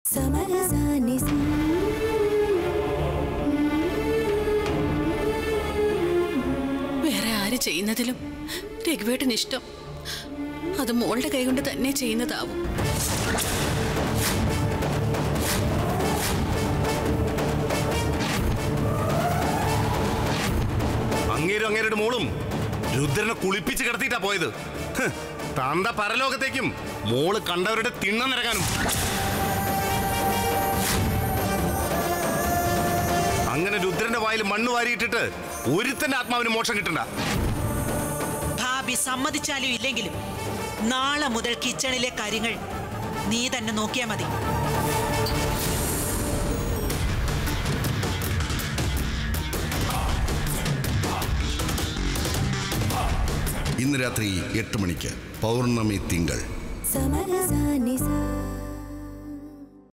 സമരസാനി വേറെ ആര് ചെയ്യുന്നതിലും രഘുവേട്ടന് ഇഷ്ടം അത് മോളുടെ കൈകൊണ്ട് തന്നെ ചെയ്യുന്നതാവും അങ്ങേരും അങ്ങേരുടെ മോളും രുദ്രനെ കുളിപ്പിച്ച് കിടത്തിയിട്ടാ പോയത് ഹ്, തന്ത പരലോകത്തേക്കും മോള് കണ്ടവരുടെ തിണ്ണം നിരക്കാനും അങ്ങനെ രുദ്രന്റെ വായിൽ മണ്ണ് വാരിയിട്ടിട്ട് ഒരുത്തന്റെ ആത്മാവിന് മോക്ഷം കിട്ടണ്ട ഭാബി സമ്മതിച്ചാലും ഇല്ലെങ്കിലും നാളെ മുതൽ കിച്ചണിലെ കാര്യങ്ങൾ നീ തന്നെ നോക്കിയാ മതി ഇന്ന് രാത്രി എട്ട് മണിക്ക് പൗർണമി തിങ്കൾ സമരസാനി